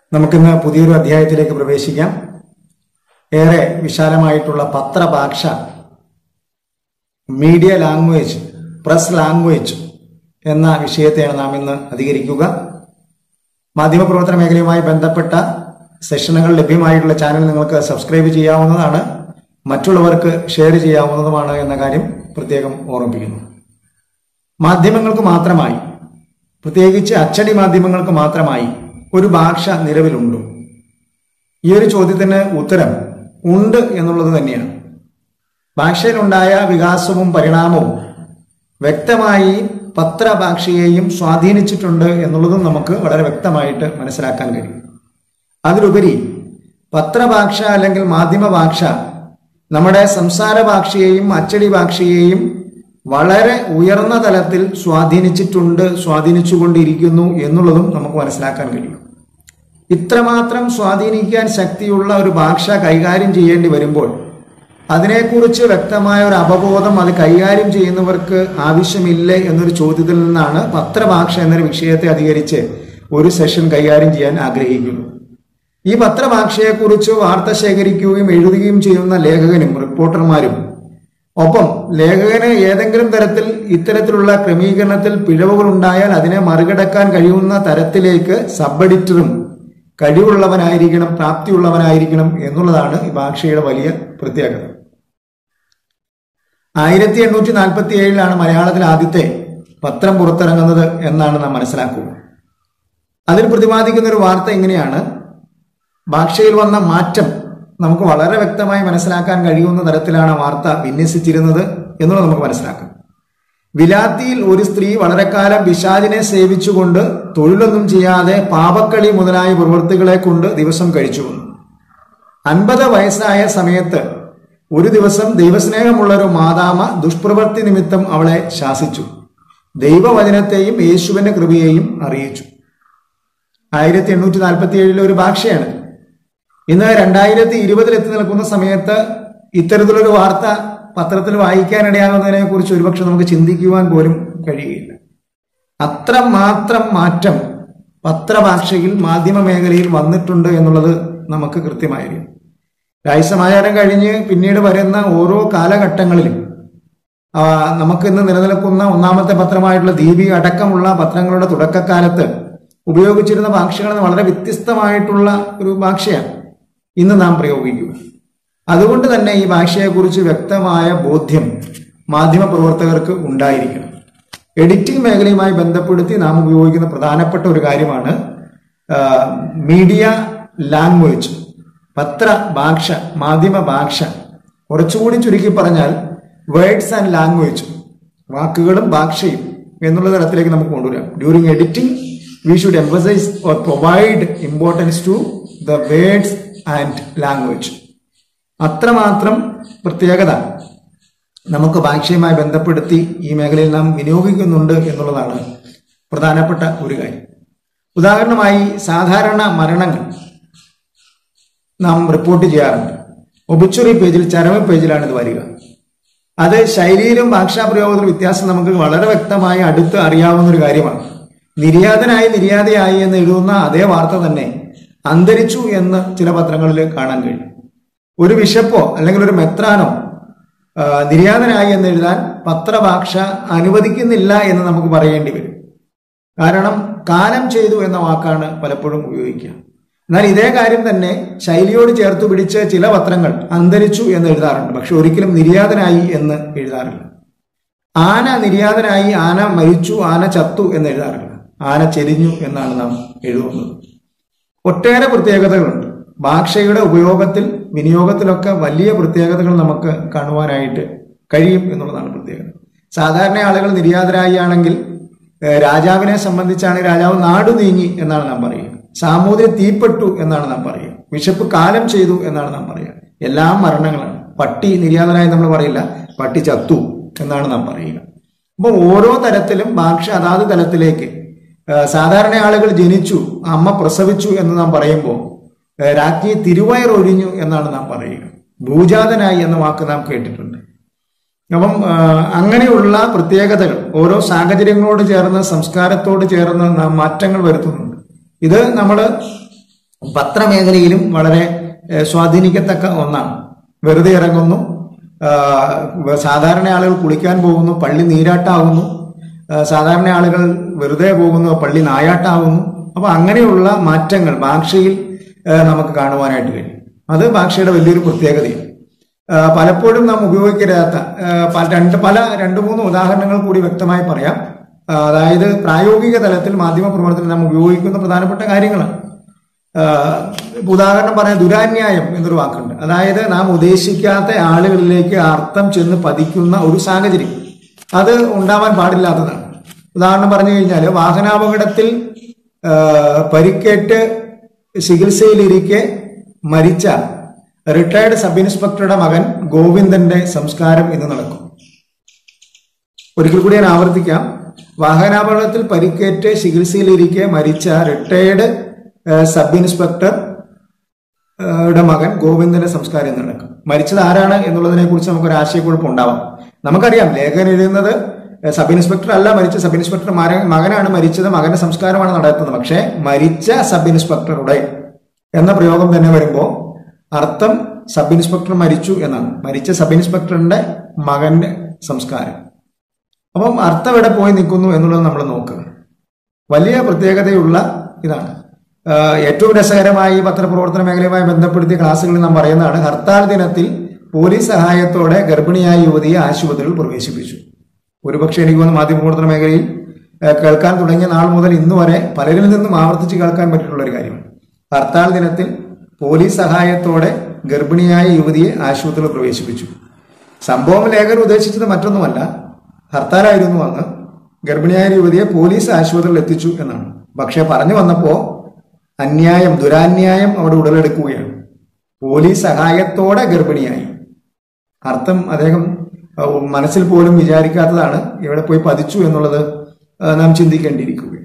നമുക്കിന്ന് പുതിയൊരു അധ്യായത്തിലേക്ക് പ്രവേശിക്കാം ഏറെ വിശാലമായിട്ടുള്ള പത്രഭാഷ മീഡിയ ലാംഗ്വേജ് പ്രസ് ലാംഗ്വേജ് എന്ന വിഷയത്തെയാണ് നാം ഇന്ന് അധികരിക്കുക മാധ്യമപ്രവർത്തന മേഖലയുമായി ബന്ധപ്പെട്ട സെഷനുകൾ ലഭ്യമായിട്ടുള്ള ചാനൽ നിങ്ങൾക്ക് സബ്സ്ക്രൈബ് ചെയ്യാവുന്നതാണ് മറ്റുള്ളവർക്ക് ഷെയർ ചെയ്യാവുന്നതുമാണ് എന്ന കാര്യം പ്രത്യേകം ഓർമ്മിപ്പിക്കുന്നു മാധ്യമങ്ങൾക്ക് മാത്രമായി പ്രത്യേകിച്ച് അച്ചടി മാധ്യമങ്ങൾക്ക് മാത്രമായി ഒരു ഭാഷ നിലവിലുണ്ടോ ഈ ഒരു ചോദ്യത്തിന് ഉത്തരം ഉണ്ട് എന്നുള്ളത് തന്നെയാണ് ഭാഷയിലുണ്ടായ വികാസവും പരിണാമവും വ്യക്തമായി പത്രഭാഷയെയും സ്വാധീനിച്ചിട്ടുണ്ട് എന്നുള്ളതും നമുക്ക് വളരെ വ്യക്തമായിട്ട് മനസ്സിലാക്കാൻ കഴിയും അതിലുപരി പത്രഭാഷ അല്ലെങ്കിൽ മാധ്യമ ഭാഷ നമ്മുടെ സംസാര ഭാഷയെയും അച്ചടി ഭാഷയെയും വളരെ ഉയർന്ന തലത്തിൽ സ്വാധീനിച്ചിട്ടുണ്ട് സ്വാധീനിച്ചുകൊണ്ടിരിക്കുന്നു എന്നുള്ളതും നമുക്ക് മനസ്സിലാക്കാൻ കഴിയും ഇത്രമാത്രം സ്വാധീനിക്കാൻ ശക്തിയുള്ള ഒരു ഭാഷ കൈകാര്യം ചെയ്യേണ്ടി വരുമ്പോൾ അതിനെക്കുറിച്ച് വ്യക്തമായ ഒരു അവബോധം അത് കൈകാര്യം ചെയ്യുന്നവർക്ക് ആവശ്യമില്ലേ എന്നൊരു ചോദ്യത്തിൽ നിന്നാണ് പത്രഭാഷ എന്നൊരു വിഷയത്തെ അധികരിച്ച് ഒരു സെഷൻ കൈകാര്യം ചെയ്യാൻ ആഗ്രഹിക്കുന്നു ഈ പത്രഭാഷയെക്കുറിച്ച് വാർത്ത ശേഖരിക്കുകയും എഴുതുകയും ചെയ്യുന്ന ലേഖകനും റിപ്പോർട്ടർമാരും ഒപ്പം ലേഖകന് ഏതെങ്കിലും തരത്തിൽ ഇത്തരത്തിലുള്ള ക്രമീകരണത്തിൽ പിഴവുകൾ ഉണ്ടായാൽ അതിനെ മറികടക്കാൻ കഴിയുന്ന തരത്തിലേക്ക് സബ് എഡിറ്ററും കഴിവുള്ളവനായിരിക്കണം പ്രാപ്തിയുള്ളവനായിരിക്കണം എന്നുള്ളതാണ് ഈ ഭാഷയുടെ വലിയ പ്രത്യേകത ആയിരത്തി എണ്ണൂറ്റി നാൽപ്പത്തി ഏഴിലാണ് മലയാളത്തിൽ ആദ്യത്തെ പത്രം പുറത്തിറങ്ങുന്നത് എന്നാണ് നാം മനസ്സിലാക്കുക അതിൽ പ്രതിപാദിക്കുന്ന ഒരു വാർത്ത ഇങ്ങനെയാണ് ഭാഷയിൽ വന്ന മാറ്റം നമുക്ക് വളരെ വ്യക്തമായി മനസ്സിലാക്കാൻ കഴിയുന്ന തരത്തിലാണ് വാർത്ത വിന്യസിച്ചിരുന്നത് എന്നുള്ളത് നമുക്ക് മനസ്സിലാക്കാം വിലാത്തിയിൽ ഒരു സ്ത്രീ വളരെ കാലം പിശാചിനെ സേവിച്ചുകൊണ്ട് തൊഴിലൊന്നും ചെയ്യാതെ പാപക്കളി മുതലായ പ്രവൃത്തികളെ കൊണ്ട് ദിവസം കഴിച്ചു വന്നു അൻപത് വയസ്സായ സമയത്ത് ഒരു ദിവസം ദൈവസ്നേഹമുള്ള ഒരു മാതാമ ദുഷ്പ്രവൃത്തി നിമിത്തം അവളെ ശാസിച്ചു ദൈവവചനത്തെയും യേശുവിന്റെ കൃപയെയും അറിയിച്ചു ആയിരത്തി എണ്ണൂറ്റി നാൽപ്പത്തി ഏഴിലെ ഒരു ഭാഷയാണ് ഇന്ന് രണ്ടായിരത്തി ഇരുപതിൽ എത്തി നിൽക്കുന്ന സമയത്ത് ഇത്തരത്തിലൊരു വാർത്ത പത്രത്തിൽ വായിക്കാനിടയാകുന്നതിനെ കുറിച്ച് ഒരുപക്ഷെ നമുക്ക് ചിന്തിക്കുവാൻ പോലും കഴിയുകയില്ല അത്രമാത്രം മാറ്റം പത്രഭാഷയിൽ മാധ്യമ മേഖലയിൽ വന്നിട്ടുണ്ട് എന്നുള്ളത് നമുക്ക് കൃത്യമായിരിക്കും രാജ്യസമാചാരം കഴിഞ്ഞ് പിന്നീട് വരുന്ന ഓരോ കാലഘട്ടങ്ങളിലും നമുക്ക് ഇന്ന് നിലനിൽക്കുന്ന ഒന്നാമത്തെ പത്രമായിട്ടുള്ള ദീപിക അടക്കമുള്ള പത്രങ്ങളുടെ തുടക്കകാലത്ത് ഉപയോഗിച്ചിരുന്ന ഭാഷകൾ വളരെ വ്യത്യസ്തമായിട്ടുള്ള ഒരു ഭാഷയാണ് ഇന്ന് നാം പ്രയോഗിക്കുക അതുകൊണ്ട് തന്നെ ഈ ഭാഷയെക്കുറിച്ച് വ്യക്തമായ ബോധ്യം മാധ്യമ പ്രവർത്തകർക്ക് ഉണ്ടായിരിക്കണം എഡിറ്റിംഗ് മേഖലയുമായി ബന്ധപ്പെടുത്തി നാം ഉപയോഗിക്കുന്ന പ്രധാനപ്പെട്ട ഒരു കാര്യമാണ് മീഡിയ ലാംഗ്വേജ് പത്ര ഭാഷ മാധ്യമ ഭാഷ കുറച്ചുകൂടി ചുരുക്കി പറഞ്ഞാൽ വേർഡ്സ് ആൻഡ് ലാംഗ്വേജ് വാക്കുകളും ഭാഷയും എന്നുള്ള തരത്തിലേക്ക് നമുക്ക് കൊണ്ടുവരാം during editing we should emphasize or provide importance to the words and language അത്രമാത്രം പ്രത്യേകത നമുക്ക് ഭാഷയുമായി ബന്ധപ്പെടുത്തി ഈ മേഖലയിൽ നാം വിനിയോഗിക്കുന്നുണ്ട് എന്നുള്ളതാണ് പ്രധാനപ്പെട്ട ഒരു കാര്യം ഉദാഹരണമായി സാധാരണ മരണങ്ങൾ നാം റിപ്പോർട്ട് ചെയ്യാറുണ്ട് ഒബിച്ചുറി പേജിൽ ചരമ പേജിലാണ് ഇത് വരിക അത് ശൈലിയിലും ഭാഷാപ്രയോഗത്തിലും വ്യത്യാസം നമുക്ക് വളരെ വ്യക്തമായി അടുത്ത് അറിയാവുന്ന ഒരു കാര്യമാണ് നിര്യാതനായി നിര്യാതയായി എന്ന് എഴുതുന്ന അതേ വാർത്ത തന്നെ അന്തരിച്ചു എന്ന് ചില പത്രങ്ങളിൽ കാണാൻ കഴിയും ഒരു ബിഷപ്പോ അല്ലെങ്കിൽ ഒരു മെത്രാനോ നിര്യാതനായി എന്ന് എഴുതാൻ പത്രഭാഷ അനുവദിക്കുന്നില്ല എന്ന് നമുക്ക് പറയേണ്ടി വരും കാരണം കാലം ചെയ്തു എന്ന വാക്കാണ് പലപ്പോഴും ഉപയോഗിക്കുക എന്നാൽ ഇതേ കാര്യം തന്നെ ശൈലിയോട് ചേർത്ത് പിടിച്ച് ചില പത്രങ്ങൾ അന്തരിച്ചു എന്ന് എഴുതാറുണ്ട് പക്ഷെ ഒരിക്കലും നിര്യാതനായി എന്ന് എഴുതാറില്ല ആന നിര്യാതനായി ആന മരിച്ചു ആന ചത്തു എന്ന് എഴുതാറില്ല ആന ചെരിഞ്ഞു എന്നാണ് നാം എഴുതുന്നത് ഒട്ടേറെ പ്രത്യേകതകളുണ്ട് ഭാഷയുടെ ഉപയോഗത്തിൽ വിനിയോഗത്തിലൊക്കെ വലിയ പ്രത്യേകതകൾ നമുക്ക് കാണുവാനായിട്ട് കഴിയും എന്നുള്ളതാണ് പ്രത്യേകത സാധാരണ ആളുകൾ നിര്യാതരായി ആണെങ്കിൽ രാജാവിനെ സംബന്ധിച്ചാണ് രാജാവ് നാടു നീങ്ങി എന്നാണ് നാം പറയുക സാമൂതിരി തീപ്പെട്ടു എന്നാണ് നാം പറയുക വിശപ്പ് കാലം ചെയ്തു എന്നാണ് നാം പറയുക എല്ലാം മരണങ്ങളാണ് പട്ടി നിര്യാതനായി നമ്മൾ പറയില്ല പട്ടി ചത്തു എന്നാണ് നാം പറയുക അപ്പോൾ ഓരോ തരത്തിലും ഭാഷ അതാത് തലത്തിലേക്ക് സാധാരണ ആളുകൾ ജനിച്ചു അമ്മ പ്രസവിച്ചു എന്ന് നാം പറയുമ്പോൾ രാജ്ഞി തിരുവയറൊഴിഞ്ഞു എന്നാണ് നാം പറയുക ഭൂജാതനായി എന്ന വാക്ക് നാം കേട്ടിട്ടുണ്ട് അപ്പം അങ്ങനെയുള്ള പ്രത്യേകതകൾ ഓരോ സാഹചര്യങ്ങളോട് ചേർന്ന് സംസ്കാരത്തോട് ചേർന്ന് നാം മാറ്റങ്ങൾ വരുത്തുന്നുണ്ട് ഇത് നമ്മൾ പത്രമേഖലയിലും വളരെ ഏഹ്, സ്വാധീനിക്കത്തക്ക ഒന്നാണ് വെറുതെ ഇറങ്ങുന്നു ആ, സാധാരണ ആളുകൾ കുളിക്കാൻ പോകുന്നു പള്ളി നീരാട്ടാവുന്നു ആ, സാധാരണ ആളുകൾ വെറുതെ പോകുന്നു പള്ളി നായാട്ടാവുന്നു അപ്പൊ അങ്ങനെയുള്ള മാറ്റങ്ങൾ ഭാഷയിൽ ആ, നമുക്ക് കാണുവാനായിട്ട് കഴിയും അത് ഭാഷയുടെ വലിയൊരു പ്രത്യേകതയാണ് ആ, പലപ്പോഴും നാം ഉപയോഗിക്കരുതാത്ത ആ, പല രണ്ട് പല രണ്ട് മൂന്ന് ഉദാഹരണങ്ങൾ കൂടി വ്യക്തമായി പറയാം ആ, അതായത് പ്രായോഗിക തലത്തിൽ മാധ്യമ പ്രവർത്തനം നാം ഉപയോഗിക്കുന്ന പ്രധാനപ്പെട്ട കാര്യങ്ങളാണ് ആ, ഉദാഹരണം പറയാൻ ദുരാന്യായം എന്നൊരു വാക്കുണ്ട് അതായത് നാം ഉദ്ദേശിക്കാത്ത ആളുകളിലേക്ക് അർത്ഥം ചെന്ന് പതിക്കുന്ന ഒരു സാഹചര്യം അത് ഉണ്ടാവാൻ പാടില്ലാത്തതാണ് ഉദാഹരണം പറഞ്ഞു കഴിഞ്ഞാൽ വാഹനാപകടത്തിൽ ആ, പരിക്കേറ്റ് ചികിത്സയിലിരിക്കെ മരിച്ച റിട്ടയർഡ് സബ് ഇൻസ്പെക്ടറുടെ മകൻ ഗോവിന്ദന്റെ സംസ്കാരം ഇന്ന് നടക്കും ഒരിക്കൽ കൂടി ഞാൻ ആവർത്തിക്കാം വാഹനാപകടത്തിൽ പരിക്കേറ്റ് ചികിത്സയിലിരിക്കെ മരിച്ച retired uh, sub inspector uh, യുടെ മകൻ ഗോവിന്ദന്റെ സംസ്കാരം ഇന്ന് നടക്കും മരിച്ചത് ആരാണ് എന്നുള്ളതിനെ കുറിച്ച് നമുക്കൊരു ആശയക്കുഴപ്പം ഉണ്ടാവാം നമുക്കറിയാം ലേഖകൻ എഴുതുന്നത് ഏഹ്, സബ് ഇൻസ്പെക്ടർ അല്ല മരിച്ച സബ് ഇൻസ്പെക്ടർ മര- മകനാണ് മരിച്ചത് മകന്റെ സംസ്കാരമാണ് നടത്തുന്നത് പക്ഷേ മരിച്ച സബ് ഇൻസ്പെക്ടറുടെ എന്ന പ്രയോഗം തന്നെ വരുമ്പോൾ അർത്ഥം സബ് ഇൻസ്പെക്ടർ മരിച്ചു എന്നാണ് മരിച്ച സബ് ഇൻസ്പെക്ടറിന്റെ മകന്റെ സംസ്കാരം അപ്പം അർത്ഥം എവിടെ പോയി നിൽക്കുന്നു എന്നുള്ളത് നമ്മൾ നോക്കുക വലിയ പ്രത്യേകതയുള്ള ഇതാണ് ആഹ് ഏറ്റവും രസകരമായി ഈ പത്രപ്രവർത്തന മേഖലയുമായി ബന്ധപ്പെടുത്തിയ ക്ലാസ്സുകളിൽ നാം പറയുന്നതാണ് ഹർത്താൽ ദിനത്തിൽ പോലീസ് സഹായത്തോടെ ഗർഭിണിയായ യുവതിയെ ആശുപത്രിയിൽ പ്രവേശിപ്പിച്ചു ഒരുപക്ഷെ എനിക്ക് തോന്നുന്നു മാധ്യമപ്രവർത്തന മേഖലയിൽ ആഹ് കേൾക്കാൻ തുടങ്ങിയ നാൾ മുതൽ ഇന്ന് വരെ പലരിൽ നിന്നും ആവർത്തിച്ച് കേൾക്കാൻ പറ്റിയിട്ടുള്ള ഒരു കാര്യമാണ് ഹർത്താൽ ദിനത്തിൽ പോലീസ് സഹായത്തോടെ ഗർഭിണിയായ യുവതിയെ ആശുപത്രിയിൽ പ്രവേശിപ്പിച്ചു സംഭവം ലേഖകർ ഉദ്ദേശിച്ചത് മറ്റൊന്നുമല്ല ഹർത്താലായിരുന്നു അന്ന് ഗർഭിണിയായ യുവതിയെ പോലീസ് ആശുപത്രിയിൽ എത്തിച്ചു എന്നാണ് പക്ഷെ പറഞ്ഞു വന്നപ്പോ അന്യായം ദുരാന്യായം അവിടെ ഉടലെടുക്കുകയാണ് പോലീസ് സഹായത്തോടെ ഗർഭിണിയായി അർത്ഥം അദ്ദേഹം അഹ് മനസ്സിൽ പോലും വിചാരിക്കാത്തതാണ് ഇവിടെ പോയി പതിച്ചു എന്നുള്ളത് അഹ് നാം ചിന്തിക്കേണ്ടിയിരിക്കുകയാണ്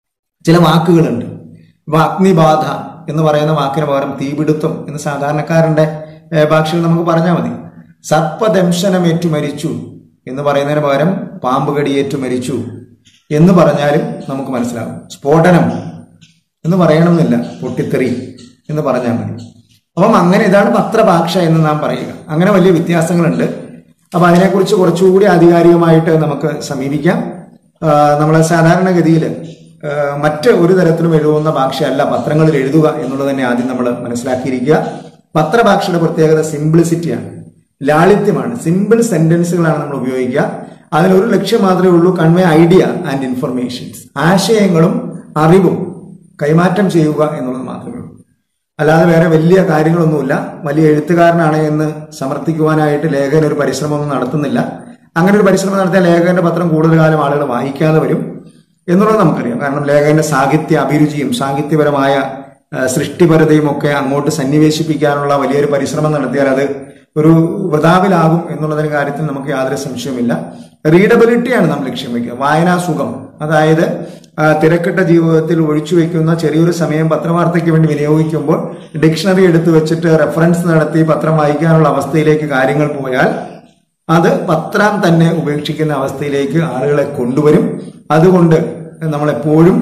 ചില വാക്കുകളുണ്ട് ഇപ്പൊ അഗ്നിബാധ എന്ന് പറയുന്ന വാക്കിന് പകരം തീപിടുത്തം എന്ന് സാധാരണക്കാരന്റെ ഏഹ്, ഭാഷയിൽ നമുക്ക് പറഞ്ഞാൽ മതി സർപ്പദംശനമേറ്റു മരിച്ചു എന്ന് പറയുന്നതിന് പകരം പാമ്പ് കടിയേറ്റു മരിച്ചു എന്ന് പറഞ്ഞാലും നമുക്ക് മനസ്സിലാവും സ്ഫോടനം എന്ന് പറയണമെന്നില്ല പൊട്ടിത്തെറി എന്ന് പറഞ്ഞാൽ മതി അപ്പം അങ്ങനെ ഇതാണ് പത്രഭാഷ എന്ന് നാം പറയുക അങ്ങനെ വലിയ വ്യത്യാസങ്ങളുണ്ട് അപ്പൊ അതിനെക്കുറിച്ച് കുറച്ചുകൂടി ആധികാരികമായിട്ട് നമുക്ക് സമീപിക്കാം ആ, നമ്മളെ സാധാരണഗതിയിൽ ആ, മറ്റ് ഒരു തരത്തിലും എഴുതുന്ന ഭാഷയല്ല പത്രങ്ങളിൽ എഴുതുക എന്നുള്ളത് തന്നെ ആദ്യം നമ്മൾ മനസ്സിലാക്കിയിരിക്കുക പത്രഭാഷയുടെ പ്രത്യേകത സിംപ്ലിസിറ്റിയാണ് ലാളിത്യമാണ് സിമ്പിൾ സെന്റൻസുകളാണ് നമ്മൾ ഉപയോഗിക്കുക അതിനൊരു ലക്ഷ്യം മാത്രമേ ഉള്ളൂ കൺവേ ഐഡിയ ആൻഡ് ഇൻഫർമേഷൻസ് ആശയങ്ങളും അറിവും കൈമാറ്റം ചെയ്യുക എന്നുള്ളത് മാത്രമേ ഉള്ളൂ അല്ലാതെ വേറെ വലിയ കാര്യങ്ങളൊന്നുമില്ല വലിയ എഴുത്തുകാരനാണ് എന്ന് സമർത്ഥിക്കുവാനായിട്ട് ലേഖകൻ ഒരു പരിശ്രമമൊന്നും നടത്തുന്നില്ല അങ്ങനെ ഒരു പരിശ്രമം നടത്തിയ ലേഖകന്റെ പത്രം കൂടുതൽ കാലം ആളുകൾ വായിക്കാതെ വരും എന്നുള്ളത് നമുക്കറിയാം കാരണം ലേഖകന്റെ സാഹിത്യ അഭിരുചിയും സാഹിത്യപരമായ ആ, സൃഷ്ടിപരതയും ഒക്കെ അങ്ങോട്ട് സന്നിവേശിപ്പിക്കാനുള്ള വലിയൊരു പരിശ്രമം നടത്തിയാൽ അത് ഒരു വൃതാവിലാകും എന്നുള്ളതിന് കാര്യത്തിൽ നമുക്ക് യാതൊരു സംശയമില്ല റീഡബിലിറ്റിയാണ് നാം ലക്ഷ്യം വയ്ക്കുക വായനാ സുഖം അതായത് ആ, തിരക്കിട്ട ജീവിതത്തിൽ ഒഴിച്ചു വെക്കുന്ന ചെറിയൊരു സമയം പത്രവാർത്തയ്ക്ക് വേണ്ടി വിനിയോഗിക്കുമ്പോൾ ഡിക്ഷണറി എടുത്തു വെച്ചിട്ട് റെഫറൻസ് നടത്തി പത്രം വായിക്കാനുള്ള അവസ്ഥയിലേക്ക് കാര്യങ്ങൾ പോയാൽ അത് പത്രം തന്നെ ഉപേക്ഷിക്കുന്ന അവസ്ഥയിലേക്ക് ആളുകളെ കൊണ്ടുവരും അതുകൊണ്ട് നമ്മളെപ്പോഴും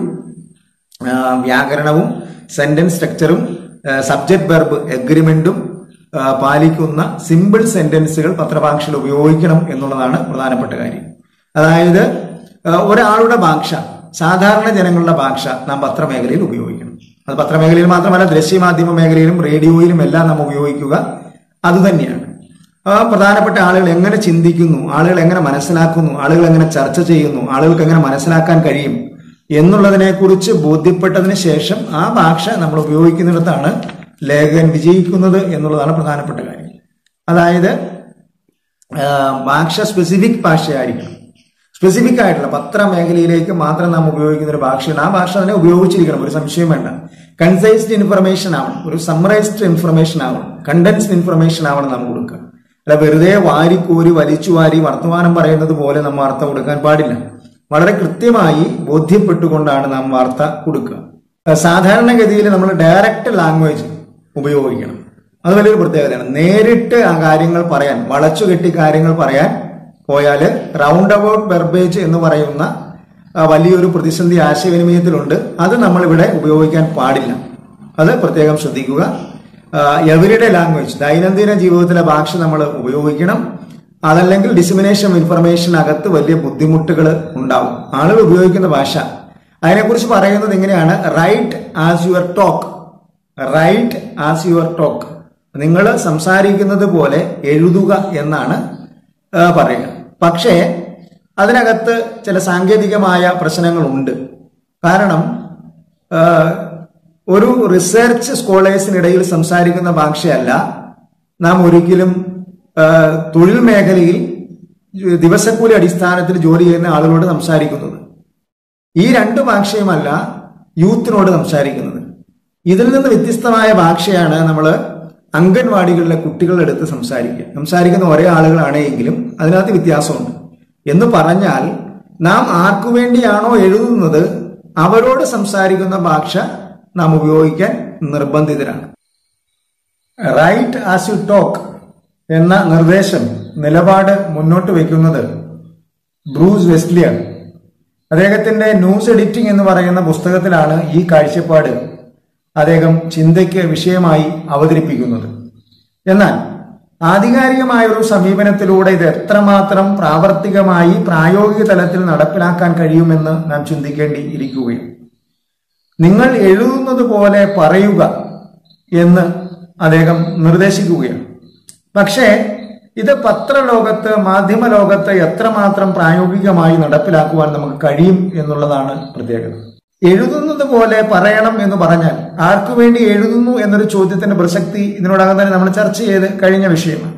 ആ, വ്യാകരണവും സെന്റൻസ് സ്ട്രക്ചറും സബ്ജക്ട് വെർബ് എഗ്രിമെന്റും ആ, പാലിക്കുന്ന സിമ്പിൾ സെന്റൻസുകൾ പത്രഭാഷയിൽ ഉപയോഗിക്കണം എന്നുള്ളതാണ് പ്രധാനപ്പെട്ട കാര്യം അതായത് ആ, ഒരാളുടെ ഭാഷ സാധാരണ ജനങ്ങളുടെ ഭാഷ നാം പത്രമേഖലയിൽ ഉപയോഗിക്കണം അത് പത്രമേഖലയിൽ മാത്രമല്ല ദൃശ്യമാധ്യമ മേഖലയിലും റേഡിയോയിലും എല്ലാം നാം ഉപയോഗിക്കുക അതുതന്നെയാണ് ആ പ്രധാനപ്പെട്ട ആളുകൾ എങ്ങനെ ചിന്തിക്കുന്നു ആളുകൾ എങ്ങനെ മനസ്സിലാക്കുന്നു ആളുകൾ എങ്ങനെ ചർച്ച ചെയ്യുന്നു ആളുകൾക്ക് എങ്ങനെ മനസ്സിലാക്കാൻ കഴിയും എന്നുള്ളതിനെ കുറിച്ച് ബോധ്യപ്പെട്ടതിന് ശേഷം ആ ഭാഷ നമ്മൾ ഉപയോഗിക്കുന്നിടത്താണ് ലേഖകൻ വിജയിക്കുന്നത് എന്നുള്ളതാണ് പ്രധാനപ്പെട്ട കാര്യം അതായത് ആ, ഭാഷ സ്പെസിഫിക് ഭാഷയായിരിക്കണം സ്പെസിഫിക് ആയിട്ടുള്ള പത്രമേഖലയിലേക്ക് മാത്രം നാം ഉപയോഗിക്കുന്ന ഒരു ഭാഷയാണ് ആ ഭാഷ തന്നെ ഉപയോഗിച്ചിരിക്കണം ഒരു സംശയം വേണ്ട കൺസൈസ്ഡ് ഇൻഫർമേഷൻ ആവണം ഒരു സമ്മറൈസ്ഡ് ഇൻഫർമേഷൻ ആവണം കണ്ടൻസ്ഡ് ഇൻഫർമേഷൻ ആവണം നാം കൊടുക്കുക അല്ല വെറുതെ വാരിക്കോരി വലിച്ചു വാരി വർത്തമാനം പറയുന്നത് പോലെ നാം വാർത്ത കൊടുക്കാൻ പാടില്ല വളരെ കൃത്യമായി ബോധ്യപ്പെട്ടുകൊണ്ടാണ് നാം വാർത്ത കൊടുക്കുക അഹ് സാധാരണഗതിയിൽ നമ്മൾ ഡയറക്റ്റ് ലാംഗ്വേജ് ഉപയോഗിക്കണം അത് വലിയൊരു പ്രത്യേകതയാണ് നേരിട്ട് ആ കാര്യങ്ങൾ പറയാൻ വളച്ചുകെട്ടി കാര്യങ്ങൾ പറയാൻ പോയാല് റൗണ്ട് അബൌട്ട് വെർബേജ് എന്ന് പറയുന്ന ആ, വലിയൊരു പ്രതിസന്ധി ആശയവിനിമയത്തിലുണ്ട് അത് നമ്മൾ ഇവിടെ ഉപയോഗിക്കാൻ പാടില്ല അത് പ്രത്യേകം ശ്രദ്ധിക്കുക എവരിഡേ ലാംഗ്വേജ് ദൈനംദിന ജീവിതത്തിലെ ഭാഷ നമ്മൾ ഉപയോഗിക്കണം അതല്ലെങ്കിൽ ഡിസിമിനേഷൻ ഇൻഫർമേഷൻ അകത്ത് വലിയ ബുദ്ധിമുട്ടുകൾ ഉണ്ടാവും ആളുകൾ ഉപയോഗിക്കുന്ന ഭാഷ അതിനെക്കുറിച്ച് പറയുന്നത് ഇങ്ങനെയാണ് write as your talk write as your talk നിങ്ങൾ സംസാരിക്കുന്നത് പോലെ എഴുതുക എന്നാണ് ആ, പറയുക പക്ഷേ അതിനകത്ത് ചില സാങ്കേതികമായ പ്രശ്നങ്ങളുണ്ട് കാരണം ആ, ഒരു റിസർച്ച് സ്കോളേഴ്സിനിടയിൽ സംസാരിക്കുന്ന ഭാഷയല്ല നാം ഒരിക്കലും ആ, തൊഴിൽ മേഖലയിൽ ദിവസക്കൂലി അടിസ്ഥാനത്തിൽ ജോലി ചെയ്യുന്ന ആളുകളോട് സംസാരിക്കുന്നത് ഈ രണ്ട് ഭാഷയുമല്ല യൂത്തിനോട് സംസാരിക്കുന്നത് ഇതിൽ നിന്ന് വ്യത്യസ്തമായ ഭാഷയാണ് നമ്മൾ അംഗൻവാടികളിലെ കുട്ടികളുടെ അടുത്ത് സംസാരിക്കുക സംസാരിക്കുന്ന ഒരേ ആളുകളാണ് എങ്കിലും അതിനകത്ത് വ്യത്യാസമുണ്ട് എന്ന് പറഞ്ഞാൽ നാം ആർക്കു വേണ്ടിയാണോ എഴുതുന്നത് അവരോട് സംസാരിക്കുന്ന ഭാഷ നാം ഉപയോഗിക്കാൻ നിർബന്ധിതരാണ് റൈറ്റ് ആസ് യു ടോക്ക് എന്ന നിർദ്ദേശം നിലപാട് മുന്നോട്ട് വയ്ക്കുന്നത് ബ്രൂസ് വെസ്ലിയാണ് അദ്ദേഹത്തിന്റെ ന്യൂസ് എഡിറ്റിംഗ് എന്ന് പറയുന്ന പുസ്തകത്തിലാണ് ഈ കാഴ്ചപ്പാട് അദ്ദേഹം ചിന്തയ്ക്ക് വിഷയമായി അവതരിപ്പിക്കുന്നത് എന്നാൽ ആധികാരികമായ ഒരു സമീപനത്തിലൂടെ ഇത് എത്രമാത്രം പ്രാവർത്തികമായി പ്രായോഗിക തലത്തിൽ നടപ്പിലാക്കാൻ കഴിയുമെന്ന് നാം ചിന്തിക്കേണ്ടി ഇരിക്കുകയും നിങ്ങൾ എഴുതുന്നത് പോലെ പറയുക എന്ന് അദ്ദേഹം നിർദ്ദേശിക്കുകയാണ് പക്ഷേ ഇത് പത്രലോകത്ത് മാധ്യമ ലോകത്ത് എത്രമാത്രം പ്രായോഗികമായി നടപ്പിലാക്കുവാൻ നമുക്ക് കഴിയും എന്നുള്ളതാണ് പ്രത്യേകത എഴുതുന്നത് പോലെ പറയണം എന്ന് പറഞ്ഞാൽ ആർക്കു വേണ്ടി എഴുതുന്നു എന്നൊരു ചോദ്യത്തിന്റെ പ്രസക്തി ഇതിനോടകം തന്നെ നമ്മൾ ചർച്ച ചെയ്ത് കഴിഞ്ഞ വിഷയമാണ്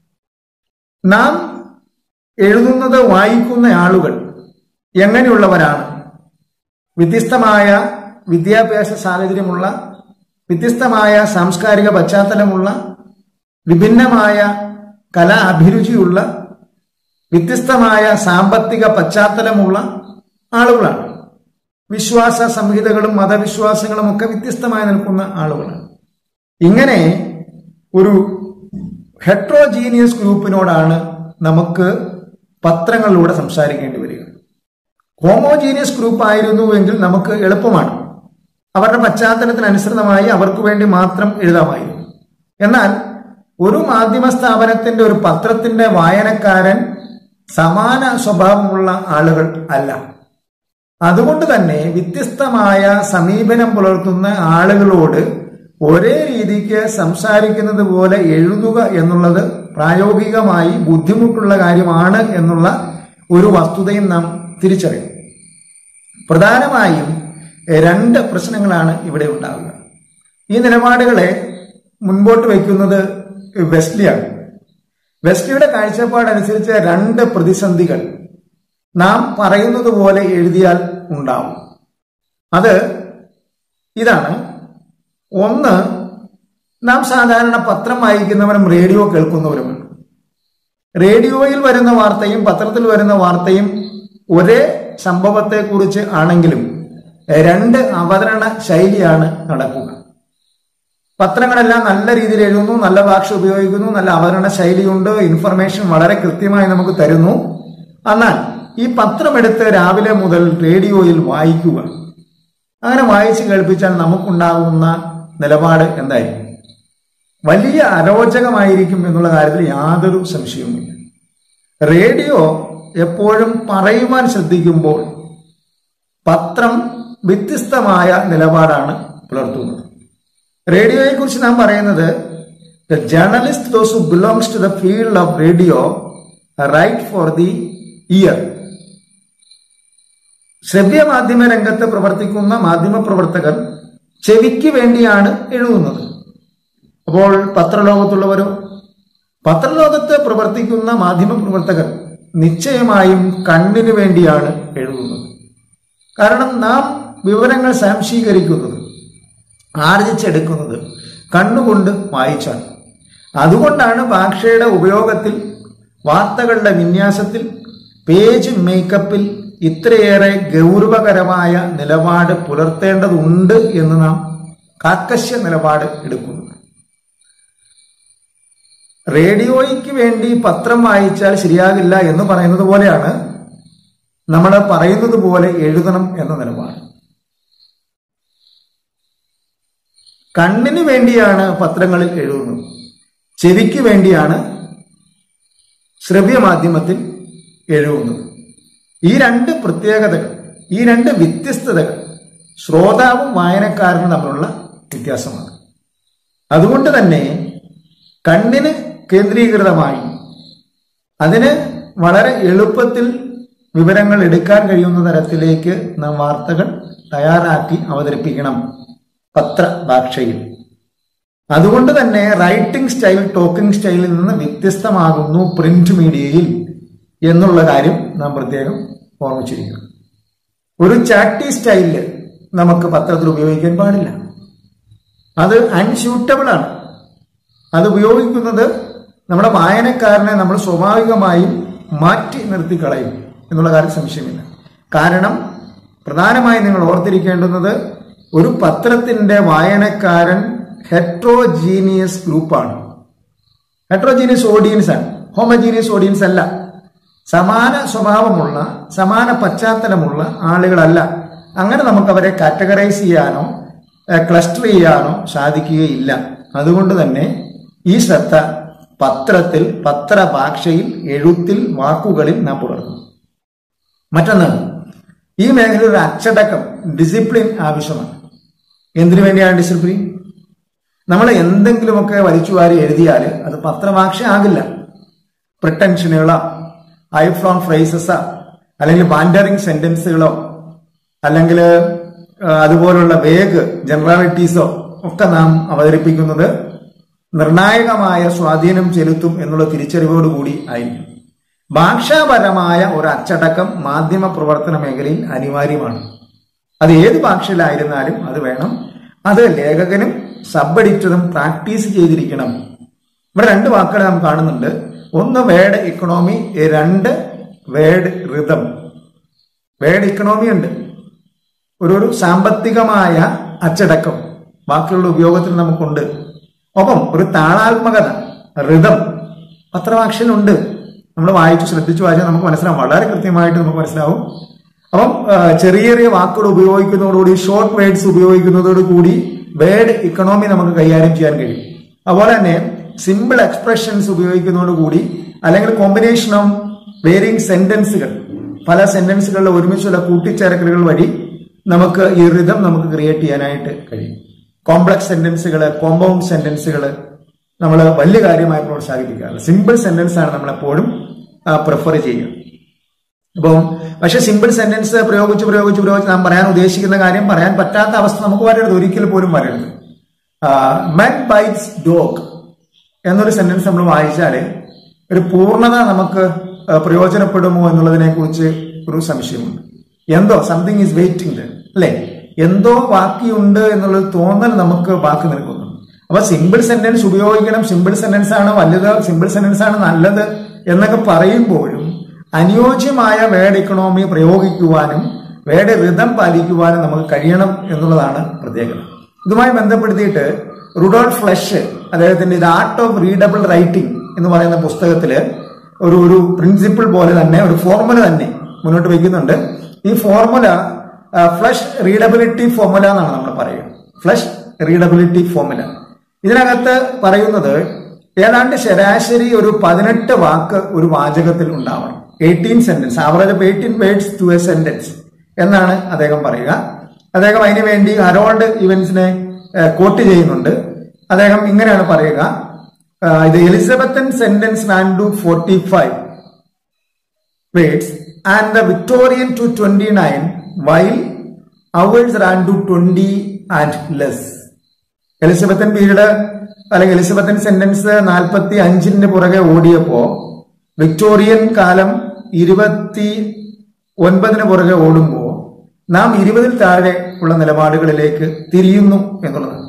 നാം എഴുതുന്നത് വായിക്കുന്ന ആളുകൾ എങ്ങനെയുള്ളവരാണ് വ്യത്യസ്തമായ വിദ്യാഭ്യാസ സാഹചര്യമുള്ള വ്യത്യസ്തമായ സാംസ്കാരിക പശ്ചാത്തലമുള്ള വിഭിന്നമായ കലാ അഭിരുചിയുള്ള വ്യത്യസ്തമായ സാമ്പത്തിക പശ്ചാത്തലമുള്ള ആളുകളാണ് വിശ്വാസ സംഹിതകളും മതവിശ്വാസങ്ങളും ഒക്കെ വ്യത്യസ്തമായി നിൽക്കുന്ന ആളുകളാണ് ഇങ്ങനെ ഒരു ഹെട്രോജീനിയസ് ഗ്രൂപ്പിനോടാണ് നമുക്ക് പത്രങ്ങളിലൂടെ സംസാരിക്കേണ്ടി വരിക ഹോമോജീനിയസ് ഗ്രൂപ്പ് ആയിരുന്നുവെങ്കിൽ നമുക്ക് എളുപ്പമാണ് അവരുടെ പശ്ചാത്തലത്തിനനുസൃതമായി അവർക്ക് വേണ്ടി മാത്രം എഴുതാമായിരുന്നു എന്നാൽ ഒരു മാധ്യമ സ്ഥാപനത്തിന്റെ ഒരു പത്രത്തിന്റെ വായനക്കാരൻ സമാന സ്വഭാവമുള്ള ആളുകൾ അല്ല അതുകൊണ്ട് തന്നെ വ്യത്യസ്തമായ സമീപനം പുലർത്തുന്ന ആളുകളോട് ഒരേ രീതിക്ക് സംസാരിക്കുന്നത് പോലെ എഴുതുക എന്നുള്ളത് പ്രായോഗികമായി ബുദ്ധിമുട്ടുള്ള കാര്യമാണ് എന്നുള്ള ഒരു വസ്തുതയും നാം തിരിച്ചറിയും പ്രധാനമായും രണ്ട് പ്രശ്നങ്ങളാണ് ഇവിടെ ഉണ്ടാവുക ഈ നിലപാടുകളെ മുൻപോട്ട് വയ്ക്കുന്നത് വെസ്ലിയാണ് വെസ്ലിയുടെ കാഴ്ചപ്പാടനുസരിച്ച് രണ്ട് പ്രതിസന്ധികൾ നാം പറയുന്നത് പോലെ എഴുതിയാൽ ഉണ്ടാവും അത് ഇതാണ് ഒന്ന് നാം സാധാരണ പത്രം വായിക്കുന്നവരും റേഡിയോ കേൾക്കുന്നവരുമാണ് റേഡിയോയിൽ വരുന്ന വാർത്തയും പത്രത്തിൽ വരുന്ന വാർത്തയും ഒരേ സംഭവത്തെക്കുറിച്ച് ആണെങ്കിലും രണ്ട് അവതരണ ശൈലിയാണ് നടക്കുക പത്രങ്ങളെല്ലാം നല്ല രീതിയിൽ എഴുതുന്നു നല്ല ഭാഷ ഉപയോഗിക്കുന്നു നല്ല അവതരണ ശൈലിയുണ്ട് ഇൻഫർമേഷൻ വളരെ കൃത്യമായി നമുക്ക് തരുന്നു എന്നാൽ ഈ പത്രമെടുത്ത് രാവിലെ മുതൽ റേഡിയോയിൽ വായിക്കുക അങ്ങനെ വായിച്ച് കേൾപ്പിച്ചാൽ നമുക്കുണ്ടാകുന്ന നിലപാട് എന്തായിരിക്കും വലിയ അരോചകമായിരിക്കും എന്നുള്ള കാര്യത്തിൽ യാതൊരു സംശയവുമില്ല റേഡിയോ എപ്പോഴും പറയുവാൻ ശ്രദ്ധിക്കുമ്പോൾ പത്രം വ്യത്യസ്തമായ നിലപാടാണ് പുലർത്തുന്നത് റേഡിയോയെ കുറിച്ച് നാം പറയുന്നത് the journalist those who belongs to the field of radio write for the ear ശ്രവ്യ മാധ്യമ രംഗത്ത് പ്രവർത്തിക്കുന്ന മാധ്യമ പ്രവർത്തകർ ചെവിക്ക് വേണ്ടിയാണ് എഴുതുന്നത് അപ്പോൾ പത്രലോകത്തുള്ളവരോ പത്രലോകത്ത് പ്രവർത്തിക്കുന്ന മാധ്യമ പ്രവർത്തകർ നിശ്ചയമായും കണ്ണിന് വേണ്ടിയാണ് എഴുതുന്നത് കാരണം നാം വിവരങ്ങൾ സാംശീകരിക്കുന്നത് ആർജിച്ചെടുക്കുന്നത് കണ്ണുകൊണ്ട് വായിച്ചാണ് അതുകൊണ്ടാണ് ഭാഷയുടെ ഉപയോഗത്തിൽ വാർത്തകളുടെ വിന്യാസത്തിൽ പേജ് മേക്കപ്പിൽ ഇത്രയേറെ ഗൗരവകരമായ നിലപാട് പുലർത്തേണ്ടതുണ്ട് എന്ന് നാം കാക്കശ്യ നിലപാട് എടുക്കുന്നു റേഡിയോയ്ക്ക് വേണ്ടി പത്രം വായിച്ചാൽ ശരിയാകില്ല എന്ന് പറയുന്നത് പോലെയാണ് നമ്മൾ പറയുന്നത് പോലെ എഴുതണം എന്ന നിലപാട് കണ്ണിന് വേണ്ടിയാണ് പത്രങ്ങളിൽ എഴുതുന്നത് ചെവിക്ക് വേണ്ടിയാണ് ശ്രവ്യമാധ്യമത്തിൽ എഴുതുന്നത് ഈ രണ്ട് പ്രത്യേകതകൾ ഈ രണ്ട് വ്യത്യസ്തതകൾ ശ്രോതാവും വായനക്കാരനും തമ്മിലുള്ള വ്യത്യാസമാണ് അതുകൊണ്ട് തന്നെ കണ്ണിന് കേന്ദ്രീകൃതമായി അതിന് വളരെ എളുപ്പത്തിൽ വിവരങ്ങൾ എടുക്കാൻ കഴിയുന്ന തരത്തിലേക്ക് നാം വാർത്തകൾ തയ്യാറാക്കി അവതരിപ്പിക്കണം പത്രഭാഷയിൽ അതുകൊണ്ട് തന്നെ റൈറ്റിംഗ് സ്റ്റൈൽ ടോക്കിംഗ് സ്റ്റൈലിൽ നിന്ന് വ്യത്യസ്തമാകുന്നു പ്രിന്റ് മീഡിയയിൽ എന്നുള്ള കാര്യം നാം പ്രത്യേകം ഓർമ്മിച്ചിരിക്കണം ഒരു ചാറ്റി സ്റ്റൈലില് നമുക്ക് പത്രത്തിൽ ഉപയോഗിക്കാൻ പാടില്ല അത് അൺസ്യൂട്ടബിൾ ആണ് അത് ഉപയോഗിക്കുന്നത് നമ്മുടെ വായനക്കാരനെ നമ്മൾ സ്വാഭാവികമായും മാറ്റി നിർത്തി കളയും എന്നുള്ള കാര്യം സംശയമില്ല കാരണം പ്രധാനമായും നിങ്ങൾ ഓർത്തിരിക്കേണ്ടുന്നത് ഒരു പത്രത്തിന്റെ വായനക്കാരൻ ഹെട്രോജീനിയസ് ഗ്രൂപ്പാണ് ഹെട്രോജീനിയസ് ഓഡിയൻസ് ആണ് ഹോമജീനിയസ് ഓഡിയൻസ് അല്ല സമാന സ്വഭാവമുള്ള സമാന പശ്ചാത്തലമുള്ള ആളുകളല്ല അങ്ങനെ നമുക്ക് അവരെ കാറ്റഗറൈസ് ചെയ്യാനോ ക്ലസ്റ്റർ ചെയ്യാനോ സാധിക്കുകയില്ല അതുകൊണ്ട് തന്നെ ഈ ശ്രദ്ധ പത്രത്തിൽ പത്രഭാഷയിൽ എഴുത്തിൽ വാക്കുകളിൽ നാം പുലർത്തും മറ്റൊന്ന് ഈ മേഖലയിൽ ഒരു അച്ചടക്കം ഡിസിപ്ലിൻ ആവശ്യമാണ് എന്തിനു വേണ്ടിയാണ് ഡിസിപ്ലിൻ നമ്മൾ എന്തെങ്കിലുമൊക്കെ വലിച്ചുവാരി എഴുതിയാൽ അത് പത്രഭാഷ ആകില്ല പ്രിട്ടൻഷനുകളോ ഐഫ്ലോൺ ഫ്രേസസോ അല്ലെങ്കിൽ ബാൻഡറിങ് സെന്റൻസുകളോ അല്ലെങ്കിൽ അതുപോലുള്ള വേഗ് ജനറാലിറ്റീസോ ഒക്കെ നാം അവതരിപ്പിക്കുന്നത് നിർണായകമായ സ്വാധീനം ചെലുത്തും എന്നുള്ള തിരിച്ചറിവോടുകൂടി ആയിരിക്കും ഭാഷാപരമായ ഒരു അച്ചടക്കം മാധ്യമ പ്രവർത്തന മേഖലയിൽ അനിവാര്യമാണ് അത് ഏത് ഭാഷയിലായിരുന്നാലും അത് വേണം അത് ലേഖകനും സബ് എഡിറ്ററും പ്രാക്ടീസ് ചെയ്തിരിക്കണം ഇവിടെ രണ്ട് വാക്കുകൾ നാം കാണുന്നുണ്ട് ഒന്ന് വേഡ് ഇക്കണോമി രണ്ട് വേഡ് റിതം വേഡ് ഇക്കണോമി ഉണ്ട് ഒരു ഒരു സാമ്പത്തികമായ അച്ചടക്കം വാക്കുകളുടെ ഉപയോഗത്തിൽ നമുക്കുണ്ട് ഒപ്പം ഒരു താളാത്മകത റിതം പത്രഭാഷയിലുണ്ട് നമ്മൾ വായിച്ചു ശ്രദ്ധിച്ചു വായിച്ചാൽ നമുക്ക് മനസ്സിലാവും വളരെ കൃത്യമായിട്ട് നമുക്ക് മനസ്സിലാവും അപ്പം ചെറിയ ചെറിയ വാക്കുകൾ ഉപയോഗിക്കുന്നതോടുകൂടി ഷോർട്ട് വേർഡ്സ് ഉപയോഗിക്കുന്നതോടുകൂടി വേർഡ് ഇക്കണോമി നമുക്ക് കൈകാര്യം ചെയ്യാൻ കഴിയും അതുപോലെ തന്നെ സിമ്പിൾ എക്സ്പ്രഷൻസ് ഉപയോഗിക്കുന്നതോടുകൂടി അല്ലെങ്കിൽ കോമ്പിനേഷൻ ഓഫ് വേരിയങ് സെന്റൻസുകൾ പല സെന്റൻസുകളുടെ ഒരുമിച്ചുള്ള കൂട്ടിച്ചേർക്കലുകൾ വഴി നമുക്ക് ഈ റിതം നമുക്ക് ക്രിയേറ്റ് ചെയ്യാനായിട്ട് കഴിയും കോംപ്ലക്സ് സെന്റൻസുകൾ കോമ്പൗണ്ട് സെന്റൻസുകൾ നമ്മൾ വലിയ കാര്യമായി പ്രോത്സാഹിപ്പിക്കാറില്ല സിമ്പിൾ സെന്റൻസ് ആണ് നമ്മൾ എപ്പോഴും പ്രിഫർ ചെയ്യുക അപ്പം പക്ഷെ സിമ്പിൾ സെന്റൻസ് പ്രയോഗിച്ച് പ്രയോഗിച്ച് പ്രയോഗിച്ച് നാം പറയാൻ ഉദ്ദേശിക്കുന്ന കാര്യം പറയാൻ പറ്റാത്ത അവസ്ഥ നമുക്ക് വരരുത് ഒരിക്കൽ പോലും വരരുത് മെൻ ബൈറ്റ്സ് ഡോഗ് എന്നൊരു സെന്റൻസ് നമ്മൾ വായിച്ചാൽ ഒരു പൂർണ്ണത നമുക്ക് പ്രയോജനപ്പെടുമോ എന്നുള്ളതിനെ കുറിച്ച് ഒരു സംശയമുണ്ട് എന്തോ സംതിങ് ഈസ് വെയിറ്റിംഗ് അല്ലെ എന്തോ ബാക്കിയുണ്ട് എന്നുള്ളൊരു തോന്നൽ നമുക്ക് ബാക്കി നിൽക്കുന്നു അപ്പൊ സിമ്പിൾ സെന്റൻസ് ഉപയോഗിക്കണം സിമ്പിൾ സെന്റൻസ് ആണ് വലുത് സിമ്പിൾ സെന്റൻസ് ആണ് നല്ലത് എന്നൊക്കെ പറയുമ്പോഴും അനുയോജ്യമായ വേഡ് ഇക്കണോമി പ്രയോഗിക്കുവാനും വേഡ് റിതം പാലിക്കുവാനും നമുക്ക് കഴിയണം എന്നുള്ളതാണ് പ്രത്യേകത ഇതുമായി ബന്ധപ്പെടുത്തിയിട്ട് റുഡോൾ ഫ്ലഷ് അദ്ദേഹത്തിന്റെ ഇത് ആർട്ട് ഓഫ് റീഡബിൾ റൈറ്റിംഗ് എന്ന് പറയുന്ന പുസ്തകത്തില് ഒരു ഒരു പ്രിൻസിപ്പിൾ പോലെ തന്നെ ഒരു ഫോർമുല തന്നെ മുന്നോട്ട് വയ്ക്കുന്നുണ്ട് ഈ ഫോർമുല ഫ്ലഷ് റീഡബിലിറ്റി ഫോർമുല എന്നാണ് നമ്മൾ പറയുക ഫ്ലഷ് റീഡബിലിറ്റി ഫോർമുല ഇതിനകത്ത് പറയുന്നത് ഏതാണ്ട് ശരാശരി ഒരു പതിനെട്ട് വാക്ക് ഒരു വാചകത്തിൽ ഉണ്ടാവണം eighteen sentence average of eighteen words to a sentence എന്നാണ് അദ്ദേഹം പറയുക അദ്ദേഹം അതിനു വേണ്ടി ഹരോൾഡ് ഇവൻസിനെ കോട്ട് ചെയ്യുന്നുണ്ട് അദ്ദേഹം ഇങ്ങനെയാണ് പറയുക ഇത് Elizabethan sentence ran to forty five words and the Victorian to twenty nine while ours ran to twenty and less Elizabethan period അല്ലെങ്കിൽ എലിസബത്തൻ സെന്റൻസ് നാൽപ്പത്തി അഞ്ചിന് പുറകെ ഓടിയപ്പോ വിക്ടോറിയൻ കാലം ഇരുപത്തി ഒൻപതിന് പുറകെ ഓടുമ്പോൾ നാം ഇരുപതിൽ താഴെ ഉള്ള നിലപാടുകളിലേക്ക് തിരിയുന്നു എന്നുള്ളതാണ്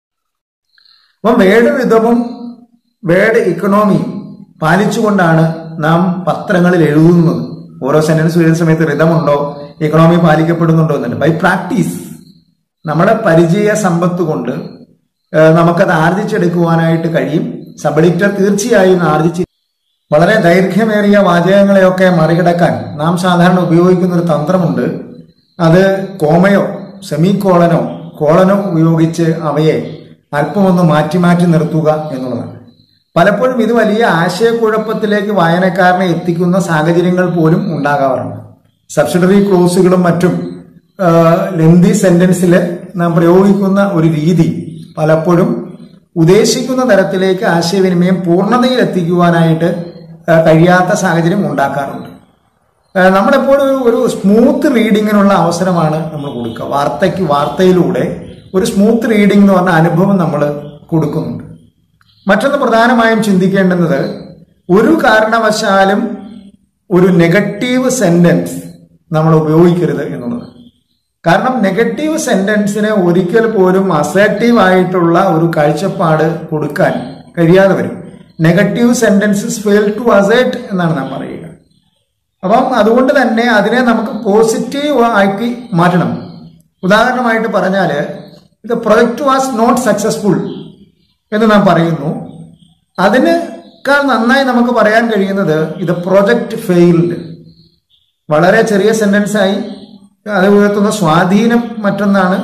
അപ്പം വേഡ് വിധവും വേഡ് ഇക്കണോമിയും പാലിച്ചുകൊണ്ടാണ് നാം പത്രങ്ങളിൽ എഴുതുന്നത് ഓരോ സെന്റൻസ് എഴുതുന്ന സമയത്ത് റിതമുണ്ടോ ഇക്കണോമി പാലിക്കപ്പെടുന്നുണ്ടോ എന്നുണ്ട് ബൈ പ്രാക്ടീസ് നമ്മുടെ പരിചയ സമ്പത്ത് കൊണ്ട് നമുക്കത് ആർജിച്ചെടുക്കുവാനായിട്ട് കഴിയും സബ് തീർച്ചയായും ആർജിച്ച് വളരെ ദൈർഘ്യമേറിയ വാചകങ്ങളെയൊക്കെ മറികടക്കാൻ നാം സാധാരണ ഉപയോഗിക്കുന്ന ഒരു തന്ത്രമുണ്ട് അത് കോമയോ സെമി കോളനോ കോളനോ ഉപയോഗിച്ച് അവയെ അല്പമൊന്ന് മാറ്റി മാറ്റി നിർത്തുക എന്നുള്ളതാണ് പലപ്പോഴും ഇത് വലിയ ആശയക്കുഴപ്പത്തിലേക്ക് വായനക്കാരനെ എത്തിക്കുന്ന സാഹചര്യങ്ങൾ പോലും ഉണ്ടാകാറുണ്ട് സബ്സിഡറി ക്ലോസുകളും മറ്റും ലെന്തി സെന്റൻസിൽ നാം പ്രയോഗിക്കുന്ന ഒരു രീതി പലപ്പോഴും ഉദ്ദേശിക്കുന്ന തരത്തിലേക്ക് ആശയവിനിമയം പൂർണ്ണതയിൽ എത്തിക്കുവാനായിട്ട് ആ, കഴിയാത്ത സാഹചര്യം ഉണ്ടാക്കാറുണ്ട് ആ, നമ്മളെപ്പോഴും ഒരു- ഒരു സ്മൂത്ത് റീഡിങ്ങിനുള്ള അവസരമാണ് നമ്മൾ കൊടുക്കുക വാർത്തയ്ക്ക് വാർത്തയിലൂടെ ഒരു സ്മൂത്ത് റീഡിംഗ് എന്ന് പറഞ്ഞ അനുഭവം നമ്മൾ കൊടുക്കുന്നുണ്ട് മറ്റൊന്ന് പ്രധാനമായും ചിന്തിക്കേണ്ടുന്നത് ഒരു കാരണവശാലും ഒരു നെഗറ്റീവ് സെന്റൻസ് നമ്മൾ ഉപയോഗിക്കരുത് എന്നുള്ളത് കാരണം നെഗറ്റീവ് സെന്റൻസിന് ഒരിക്കൽ പോലും അസേർട്ടീവ് ആയിട്ടുള്ള ഒരു കാഴ്ചപ്പാട് കൊടുക്കാൻ കഴിയാതെ വരും negative sentences fail to assert എന്നാണ് നാം പറയുക അപ്പം അതുകൊണ്ട് തന്നെ അതിനെ നമുക്ക് പോസിറ്റീവ് ആക്കി മാറ്റണം ഉദാഹരണമായിട്ട് പറഞ്ഞാൽ ഇത് പ്രൊജക്ട് വാസ് നോട്ട് സക്സസ്ഫുൾ എന്ന് നാം പറയുന്നു അതിനേക്കാൾ നന്നായി നമുക്ക് പറയാൻ കഴിയുന്നത് ഇത് പ്രൊജക്ട് ഫെയിൽഡ് വളരെ ചെറിയ സെന്റൻസ് ആയി അത് ഉയർത്തുന്ന സ്വാധീനം മറ്റൊന്നാണ്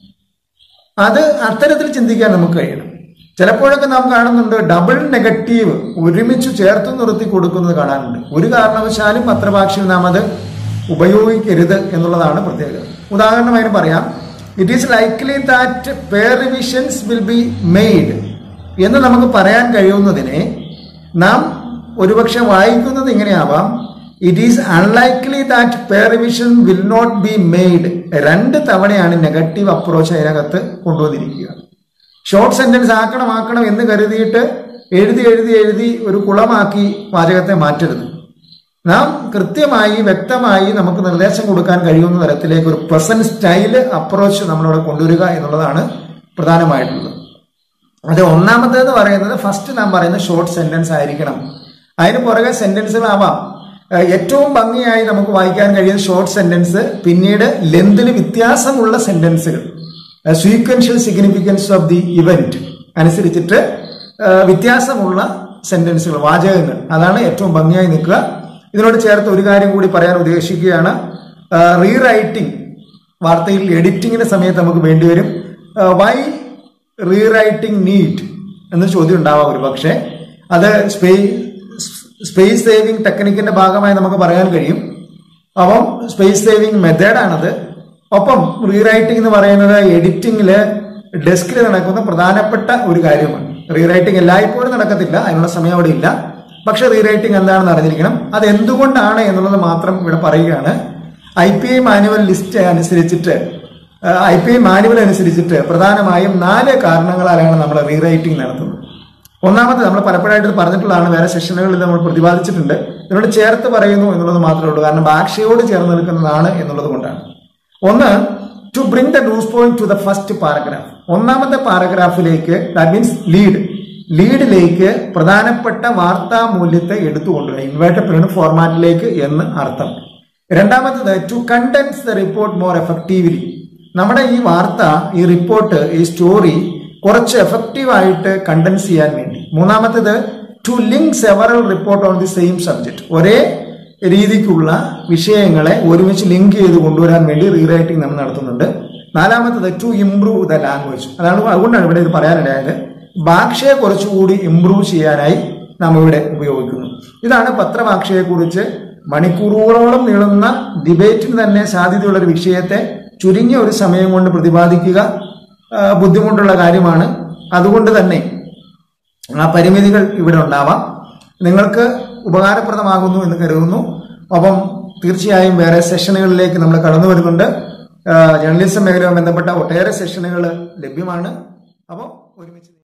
അത് അത്തരത്തിൽ ചിന്തിക്കാൻ നമുക്ക് കഴിയണം ചിലപ്പോഴൊക്കെ നാം കാണുന്നുണ്ട് ഡബിൾ നെഗറ്റീവ് ഒരുമിച്ച് ചേർത്ത് നിർത്തി കൊടുക്കുന്നത് കാണാറുണ്ട് ഒരു കാരണവശാലും പത്രഭാഷയിൽ നാം അത് ഉപയോഗിക്കരുത് എന്നുള്ളതാണ് പ്രത്യേകത ഉദാഹരണമായി പറയാം it is likely that per revisions will be made എന്ന് നമുക്ക് പറയാൻ കഴിയുന്നതിനെ നാം ഒരുപക്ഷെ വായിക്കുന്നത് ഇങ്ങനെയാവാം it is unlikely that per revision will not be made രണ്ട് തവണയാണ് നെഗറ്റീവ് അപ്രോച്ച് അതിനകത്ത് കൊണ്ടുവന്നിരിക്കുക ഷോർട്ട് സെന്റൻസ് ആക്കണം ആക്കണം എന്ന് കരുതിയിട്ട് എഴുതി എഴുതി എഴുതി ഒരു കുളമാക്കി വാചകത്തെ മാറ്റരുത് നാം കൃത്യമായി വ്യക്തമായി നമുക്ക് നിർദ്ദേശം കൊടുക്കാൻ കഴിയുന്ന തരത്തിലേക്ക് ഒരു പ്രസന്റ് സ്റ്റൈല് അപ്രോച്ച് നമ്മളിവിടെ കൊണ്ടുവരിക എന്നുള്ളതാണ് പ്രധാനമായിട്ടുള്ളത് അത് ഒന്നാമത്തേത് പറയുന്നത് ഫസ്റ്റ് നാം പറയുന്ന ഷോർട്ട് സെന്റൻസ് ആയിരിക്കണം അതിന് പുറകെ സെന്റൻസുകളാവാം ഏഹ് ഏറ്റവും ഭംഗിയായി നമുക്ക് വായിക്കാൻ കഴിയുന്ന ഷോർട്ട് സെന്റൻസ് പിന്നീട് ലെന്തിന് വ്യത്യാസമുള്ള സെന്റൻസുകൾ sequential significance of the event അനുസരിച്ചിട്ട് ഏഹ് വ്യത്യാസമുള്ള സെന്റൻസുകൾ വാചകങ്ങൾ അതാണ് ഏറ്റവും ഭംഗിയായി നിൽക്കുക ഇതിനോട് ചേർത്ത് ഒരു കാര്യം കൂടി പറയാൻ ഉദ്ദേശിക്കുകയാണ് റീറൈറ്റിംഗ് വാർത്തയിൽ എഡിറ്റിങ്ങിന്റെ സമയത്ത് നമുക്ക് വേണ്ടിവരും വൈ റീറൈറ്റിംഗ് നീഡ് എന്ന ചോദ്യം ഉണ്ടാവാം ഒരു പക്ഷേ അത് സ്പേസ് സ്പേസ് സേവിംഗ് ടെക്നിക്കിന്റെ ഭാഗമായി നമുക്ക് പറയാൻ കഴിയും അപ്പം സ്പേസ് സേവിംഗ് മെത്തേഡാണത് ഒപ്പം റീറൈറ്റിംഗ് എന്ന് പറയുന്നത് എഡിറ്റിംഗില് ഡെസ്കിൽ നടക്കുന്ന പ്രധാനപ്പെട്ട ഒരു കാര്യമാണ് റീറൈറ്റിംഗ് എല്ലായ്പ്പോഴും നടക്കത്തില്ല അതിനുള്ള സമയം അവിടെ ഇല്ല പക്ഷെ റീറൈറ്റിംഗ് എന്താണെന്ന് അറിഞ്ഞിരിക്കണം അത് എന്തുകൊണ്ടാണ് എന്നുള്ളത് മാത്രം ഇവിടെ പറയുകയാണ് I P I manual list അനുസരിച്ചിട്ട് ഐ പി ഐ മാനുവൽ അനുസരിച്ചിട്ട് പ്രധാനമായും നാല് കാരണങ്ങളാലാണ് നമ്മൾ റീറൈറ്റിംഗ് നടത്തുന്നത് ഒന്നാമത് നമ്മൾ പലപ്പോഴായിട്ട് ഇത് പറഞ്ഞിട്ടുള്ളതാണ് വേറെ സെഷനുകളിൽ നമ്മൾ പ്രതിപാദിച്ചിട്ടുണ്ട് ഇതിനോട് ചേർത്ത് പറയുന്നു എന്നുള്ളത് മാത്രമേ ഉള്ളൂ കാരണം ഭാഷയോട് ചേർന്ന് നിൽക്കുന്നതാണ് എന്നുള്ളത് കൊണ്ടാണ് ഒന്ന് to bring the news point to the first paragraph ഒന്നാമത്തെ പാരഗ്രാഫിലേക്ക് ദാറ്റ് മീൻസ് ലീഡ് ലീഡിലേക്ക് പ്രധാനപ്പെട്ട വാർത്താ മൂല്യത്തെ എടുത്തുകൊണ്ടുവരിക ഇൻവേർട്ടഡ് ഫോർമാറ്റിലേക്ക് എന്ന് അർത്ഥം രണ്ടാമത്തത് to condense the report more effectively നമ്മുടെ ഈ വാർത്ത ഈ റിപ്പോർട്ട് ഈ സ്റ്റോറി കുറച്ച് എഫക്റ്റീവ് ആയിട്ട് കണ്ടൻസ് ചെയ്യാൻ വേണ്ടി മൂന്നാമത്തേത് to link several report on the same subject ഒരേ രീതിക്കുള്ള വിഷയങ്ങളെ ഒരുമിച്ച് ലിങ്ക് ചെയ്ത് കൊണ്ടുവരാൻ വേണ്ടി റീറൈറ്റിംഗ് നമ്മൾ നടത്തുന്നുണ്ട് നാലാമത്തത് ടു ഇംപ്രൂവ് ദ ലാംഗ്വേജ് അതാണ് അതുകൊണ്ടാണ് ഇവിടെ ഇത് പറയാനിടയായത് ഭാഷയെ കുറച്ചുകൂടി ഇംപ്രൂവ് ചെയ്യാനായി നാം ഇവിടെ ഉപയോഗിക്കുന്നു ഇതാണ് പത്രഭാഷയെക്കുറിച്ച് മണിക്കൂറുകളോളം നീളുന്ന ഡിബേറ്റിന് തന്നെ സാധ്യതയുള്ള ഒരു വിഷയത്തെ ചുരുങ്ങിയ ഒരു സമയം കൊണ്ട് പ്രതിപാദിക്കുക ആ, ബുദ്ധിമുട്ടുള്ള കാര്യമാണ് അതുകൊണ്ട് തന്നെ ആ പരിമിതികൾ ഇവിടെ ഉണ്ടാവാം നിങ്ങൾക്ക് ഉപകാരപ്രദമാകുന്നു എന്ന് കരുതുന്നു ഒപ്പം തീർച്ചയായും വേറെ സെഷനുകളിലേക്ക് നമ്മൾ കടന്നു വരുന്നുണ്ട് ആ, ജേർണലിസം മേഖലയുമായി ബന്ധപ്പെട്ട ഒട്ടേറെ സെഷനുകൾ ലഭ്യമാണ് അപ്പോൾ ഒരുമിച്ച്